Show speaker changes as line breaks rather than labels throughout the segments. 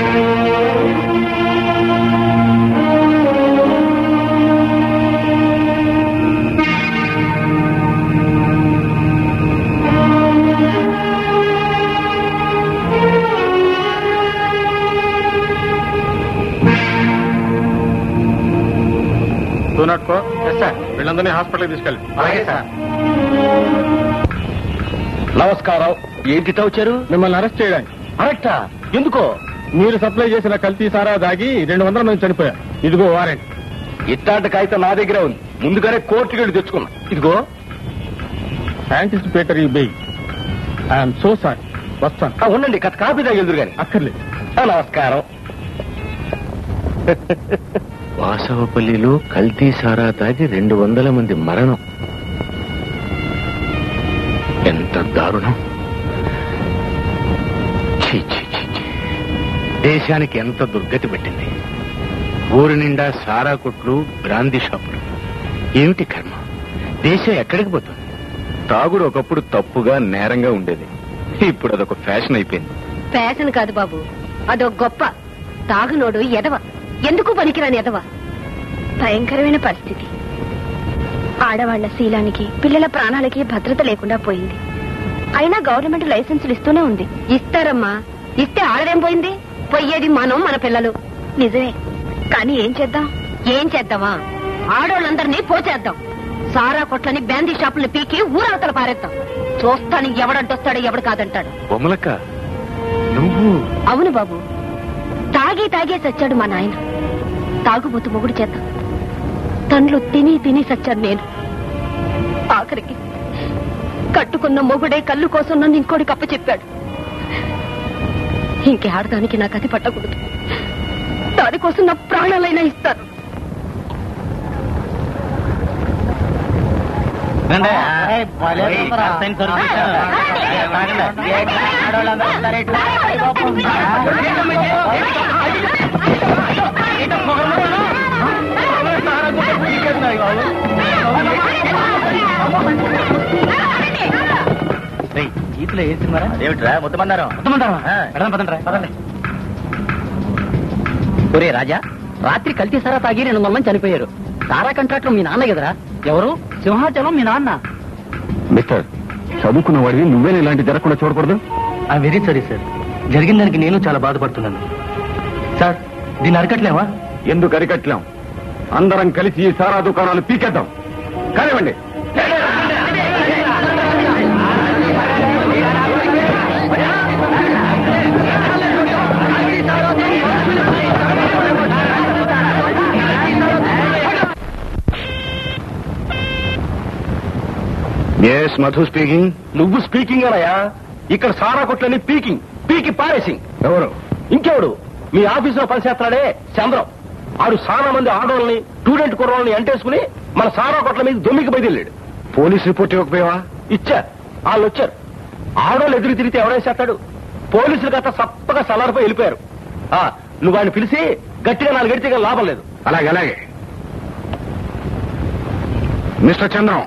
తూనట్కో sir వీళ్ళందరినీ హాస్పిటల్కి తీసుకెళ్ళి
అలాగే సార్ నమస్కారం ఏంటితో వచ్చారు
మిమ్మల్ని అరెస్ట్ చేయడానికి
కరెక్టా ఎందుకో
మీరు సప్లై చేసిన కల్తీ సారా దాగి రెండు వందల మంది చనిపోయారు ఇదిగో వారెంట్
ఇట్లాంటి కాగితం నా దగ్గరే ఉంది ముందుగానే కోర్టుకి వెళ్ళి తెచ్చుకున్నా ఇదిగో
సైంటిస్ట్ పీటర్ ఈ బెయి ఐఎమ్ సో సారీ వస్తాను
ఆ, ఉండండి కథ కాపీ తగిలిదురు గాని
అక్కర్లేదు
ఆ, నమస్కారం
వాసవపల్లిలో కల్తీ సారా తాగి రెండు వందల మంది మరణం ఎంత దారుణం ఛీ, ఛీ, ఛీ, ఛీ. దేశానికి ఎంత దుర్గతి పట్టింది ఊరి నిండా సారా కొట్లు బ్రాందీ షాపులు ఏమిటి కర్మ దేశం ఎక్కడికి పోతుంది తాగుడు ఒకప్పుడు తప్పుగా నేరంగా ఉండేది ఇప్పుడు అదొక ఫ్యాషన్ అయిపోయింది
ఫ్యాషన్ కాదు బాబు అదో గొప్ప తాగునోడు ఎదవ ఎందుకు పనికిరాని ఎదవ భయంకరమైన పరిస్థితి ఆడవాళ్ల శీలానికి పిల్లల ప్రాణాలకి భద్రత లేకుండా పోయింది అయినా గవర్నమెంట్ లైసెన్సులు ఇస్తూనే ఉంది ఇస్తారమ్మా ఇస్తే ఆడదేం పోయింది పోయేది మనం మన పిల్లలు నిజమే కానీ ఏం చేద్దాం ఏం చేద్దామా ఆడోళ్ళందరినీ పోచేద్దాం సారా కొట్లని బ్యాందీ షాపుల్ని పీకి ఊరవతల పారేద్దాం చూస్తాను ఎవడంటొస్తాడో ఎవడు కాదంటాడు
బొమ్మలక్క నువ్వు
అవును బాబు తాగి తాగే సచ్చాడు మా నాయన తాగుబోతు మొగుడు చేత తండ్లు తిని తిని సచ్చాను నేను ఆఖరికి కట్టుకున్న మొగుడే కళ్ళు కోసం నన్ను ఇంకోటి కప్ప చెప్పాడు ఇంకే ఆడదానికి నాకు అది పట్టకూడదు దానికోసం నా ప్రాణాలైనా ఇస్తాను
జీతులో వేస్తున్నారా ఏమిట్రా ముద్దమన్నారం ముద్దమంటారా ఒరే రాజా రాత్రి కల్తీ సారా తాగి రెండు వందల మంది చనిపోయారు సారా కాంట్రాక్టర్ మీ నాన్న కదరా ఎవరు సింహాచలం మీ నాన్న
మిస్టర్ చదువుకున్న వాడివి నువ్వేనా ఇలాంటి జరగకుండా చూడకూడదు
ఐ వెరీ సారీ సార్ జరిగిన దానికి నేను చాలా బాధపడుతున్నాను సార్ దీన్ని అరకట్లేవా
ఎందుకు అరికట్లేం అందరం కలిసి ఈ సారా దుకాణాలు పీకేద్దాం కానివ్వండి ఎస్ మధు స్పీకింగ్
నువ్వు స్పీకింగ్ అనయా ఇక్కడ సారా కొట్లని పీకింగ్ పీకి పారేసింగ్
ఎవరు
ఇంకెవడు మీ ఆఫీసులో పనిచేస్తున్నాడే చంద్రం ఆడు చాలా మంది ఆడోళ్ళని స్టూడెంట్ కుర్రోళ్ళని ఎంటేసుకుని మన సారా కొట్ల మీద దొమ్మికి బయలుదేరాడు
పోలీస్ రిపోర్ట్ ఇవ్వకపోయావా
ఇచ్చా వాళ్ళు వచ్చారు ఆడోళ్ళు ఎదురు తిరిగితే ఎవడేసేస్తాడు పోలీసులు గత సప్పగా సలారిపోయి వెళ్ళిపోయారు ఆ, నువ్వు ఆయన పిలిచి గట్టిగా నాలుగు గడితే కానీ లాభం లేదు
అలాగే అలాగే mister Chandram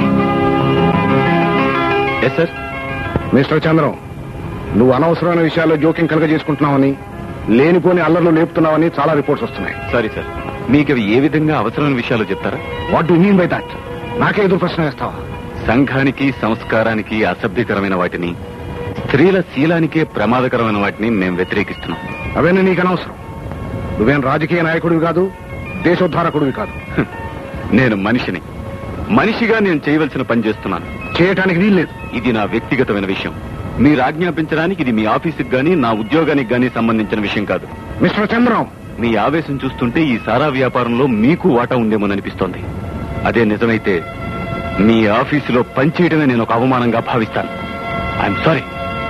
yes sir mister Chandram నువ్వు అనవసరమైన విషయాల్లో జోక్యం కలుగ చేసుకుంటున్నావని లేనిపోని అల్లర్లు లేపుతున్నావని చాలా రిపోర్ట్స్ వస్తున్నాయి
సారీ సార్ మీకు అవి ఏ విధంగా అవసరమైన విషయాలు చెప్తారా
what do mean by that నాకే ఎదురు ప్రశ్న వేస్తావా
సంఘానికి సంస్కారానికి అసభ్యకరమైన వాటిని స్త్రీల శీలానికే ప్రమాదకరమైన వాటిని మేము వ్యతిరేకిస్తున్నాం
అవన్నీ నీకు అనవసరం నువ్వేం రాజకీయ నాయకుడివి కాదు దేశోద్ధారకుడివి కాదు
హ్మ్. నేను మనిషిని మనిషిగా నేను చేయవలసిన పని చేస్తున్నాను
చేయటానికి వీల్లేదు
ఇది నా వ్యక్తిగతమైన విషయం మీరు ఆజ్ఞాపించడానికి ఇది మీ ఆఫీసుకి గాని నా ఉద్యోగానికి గాని సంబంధించిన విషయం కాదు
మిస్టర్ చంద్రం
మీ ఆవేశం చూస్తుంటే ఈ సారా వ్యాపారంలో మీకు వాటా ఉందేమోననిపిస్తోంది అదే నిజమైతే మీ ఆఫీసులో పనిచేయడమే నేను ఒక అవమానంగా భావిస్తాను ఐఎమ్ సారీ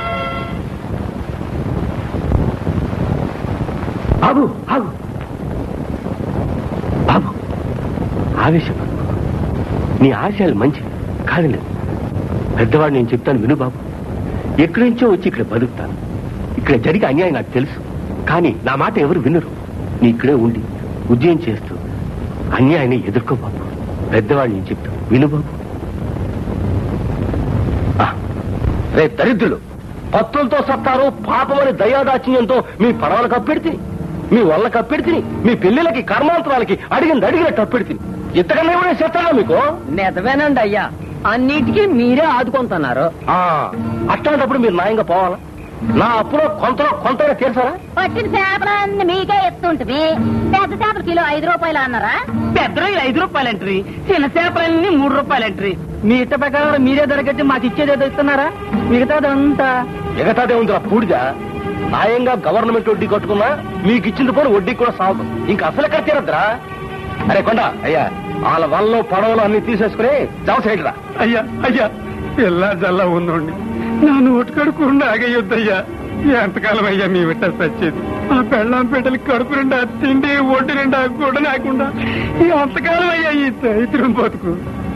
ఆగు ఆగు బాబు ఆవేశం నీ ఆశయాలు మంచివి కాదండి పెద్దవాడు నేను చెప్తాను విను బాబు ఎక్కడి నుంచో వచ్చి ఇక్కడ బతుకుతాను ఇక్కడ జరిగే అన్యాయం నాకు తెలుసు కానీ నా మాట ఎవరు వినరు నీ ఇక్కడే ఉండి ఉద్యోగం చేస్తూ అన్యాయాన్ని ఎదుర్కో బాబు పెద్దవాడు నేను చెప్తాను విను బాబు ఆ, రే దరిద్రులు పత్తులతో సత్తారు పాపమని దయాదాచిన్యంతో మీ పడవలు కప్పెడితే మీ వల్ల కప్పెడితే మీ పెళ్లిళ్ళకి కర్మాంతరాలకి అడిగింది అడిగినట్టు అప్పెడితే ఇంతకన్నా ఎవరైనా చేస్తారా మీకు
నిజమేనండి అయ్యా అన్నిటికీ మీరే ఆదుకుంటున్నారు
ఆ, అట్లాంటప్పుడు మీరు న్యాయంగా పోవాలా నా అప్పులో కొంత కొంతగా తీర్చారా
పట్టిన చేపలన్నీ మీకే ఎత్తుంటుంది పెద్ద చేపల కిలో ఐదు రూపాయలు అన్నారా
పెద్ద రొయ్యలు ఐదు రూపాయలు ఎంట్రీ చిన్న చేపలన్నీ మూడు రూపాయలు ఎంట్రీ మీ ఇష్ట ప్రకారం మీరే దొరకట్టి మాకు ఇచ్చేదేదో ఇస్తున్నారా మిగతాదంతా
మిగతాదే ఉందిరా పూడిదా న్యాయంగా గవర్నమెంట్ వడ్డీ కట్టుకున్నా మీకు ఇచ్చింది పోను వడ్డీ కూడా సాగు ఇంకా అసలు ఎక్కడ తీరద్దురా అరే కొండ అయ్యా వాళ్ళ వల్ల పడవలు అన్ని తీసేసుకుని జావ సైడ్ రా
అయ్యా అయ్యా పిల్ల జల్ల ఉందండి నా నోటి కడుకుండా ఆగయ్యొద్దయ్యా ఎంతకాలం అయ్యా మీ విట్ట సచ్చేది ఆ పెళ్ళాం పెట్టలు కడుపు నిండా తిండి ఒడ్డు నిండా గుడ్డ లేకుండా ఈ అంతకాలం అయ్యా ఈ దరిద్రం బతుకు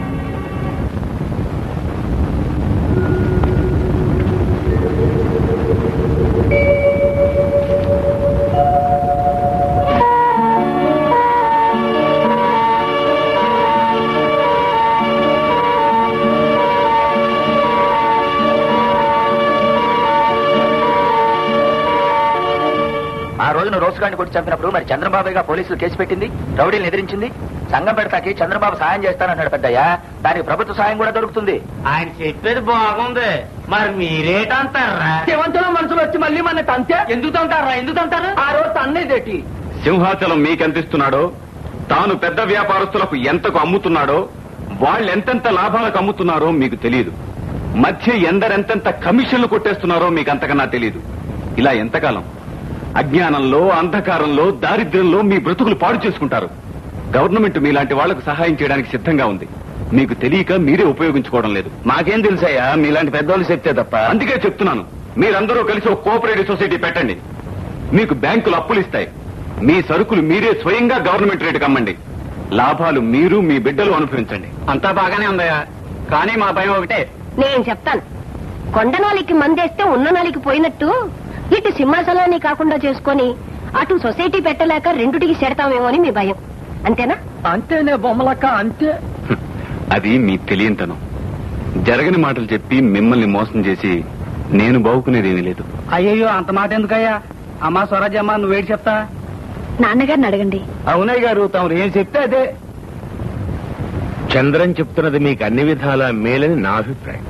ఆ రోజున రోజుగాడిని కొట్టి చంపినప్పుడు మరి చంద్రబాబుగా పోలీసులు కేసు పెట్టింది రౌడీలను ఎదిరించింది సంఘం పెడతాకి చంద్రబాబు సాయం చేస్తానన్నాడు పెద్దయ్య దానికి ప్రభుత్వ సాయం కూడా దొరుకుతుంది
ఆయన చెప్పేది బాగుంది మరి మీరేటంటారా శివంతుల మనుషులు వచ్చి మళ్ళీ మన తంతే ఎందుకు తంటారా ఎందుకు తంటారు ఆ రోజు తన్నేదేటి
సింహాచలం మీకెంతిస్తున్నాడో తాను పెద్ద వ్యాపారస్తులకు ఎంతకు అమ్ముతున్నాడో వాళ్ళెంతెంత లాభాలకు అమ్ముతున్నారో మీకు తెలియదు మధ్య ఎందరెంతెంత కమిషన్లు కొట్టేస్తున్నారో మీకు అంతకన్నా తెలియదు ఇలా ఎంతకాలం అజ్ఞానంలో అంధకారంలో దారిద్ర్యంలో మీ బ్రతుకులు పాడు చేసుకుంటారు గవర్నమెంట్ మీలాంటి వాళ్లకు సహాయం చేయడానికి సిద్ధంగా ఉంది మీకు తెలియక మీరే ఉపయోగించుకోవడం లేదు
నాకేం తెలుసయ్యా మీలాంటి పెద్దోళ్ళు చెప్తే తప్ప
అందుకే చెప్తున్నాను మీరందరూ కలిసి ఒక కోఆపరేటివ్ సొసైటీ పెట్టండి మీకు బ్యాంకులు అప్పులు ఇస్తాయి మీ సరుకులు మీరే స్వయంగా గవర్నమెంట్ రేటుకి అమ్మండి లాభాలు మీరు మీ బిడ్డలు అనుభవించండి
అంతా బాగానే ఉందయ్యా కానీ మా భయం ఒకటే
నేను చెప్తాను కొండ నాలికి మందేస్తే ఉన్న నాలికి పోయినట్టు ఇటు సింహాచలాన్ని కాకుండా చేసుకొని అటు సొసైటీ పెట్టలేక రెండుటికి సెడతామేమో అని మీ భయం అంతేనా
అంతేనే బొమ్మలక్క అంతే
హ్మ్. అది మీ తెలియంతనం జరగని మాటలు చెప్పి మిమ్మల్ని మోసం చేసి నేను బావుకునేదేమీ లేదు
అయ్యయ్యో అంత మాట ఎందుకయ్యా అమ్మా స్వరాజ్యమ్మా నువ్వేటి చెప్తా
నాన్నగారిని అడగండి
అవునయ్య గారు తమరు ఏం చెప్తే అదే చంద్రన్ చెప్తున్నది మీకు అన్ని విధాలా మేలని నా అభిప్రాయం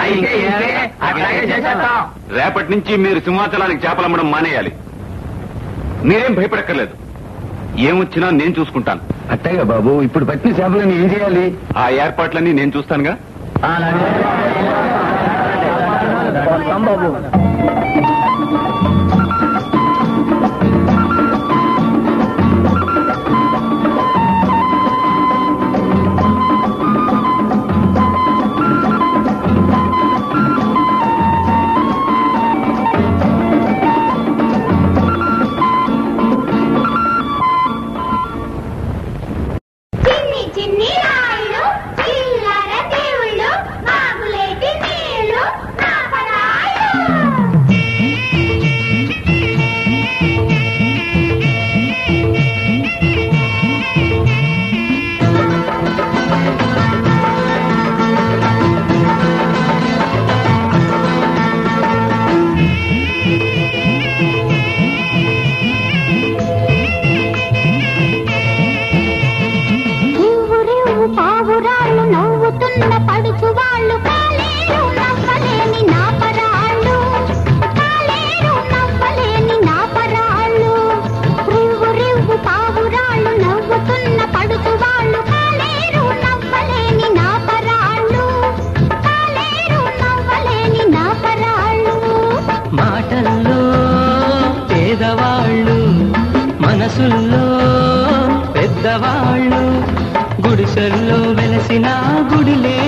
రేపటి నుంచి మీరు సింహాచలానికి చేపలమ్మడం మానేయాలి మీరేం భయపడక్కర్లేదు ఏమొచ్చినా నేను చూసుకుంటాను
అట్టయ్య బాబు ఇప్పుడు పట్టిన చేపలని ఏం చేయాలి
ఆ ఏర్పాట్లన్నీ నేను చూస్తానుగా
బాబు
చిన్ని చిన్ని రాయిలు చిల్లర దేవుళ్ళు మాగులేటి నీళ్ళు నా పరాయిలు ఊరేవు పావురాళ్ళు నవ్వుతున్న పడుచు వాళ్ళు కాలేరు నవ్వలేని నా పరాళ్ళు కాలేరు నవ్వలేని నా పరాళ్ళు రివ్వు రివ్వు పావురాళ్ళు నవ్వుతున్న పడుచు వాళ్ళు కాలేరు నవ్వలేని నా పరాళ్ళు కాలేరు నవ్వలేని నా పరాళ్ళు
మాటల్లో పేదవాళ్ళు మనసుల్లో పెద్దవాళ్ళు గుడిసెల్లో వెలసిన గుడిలే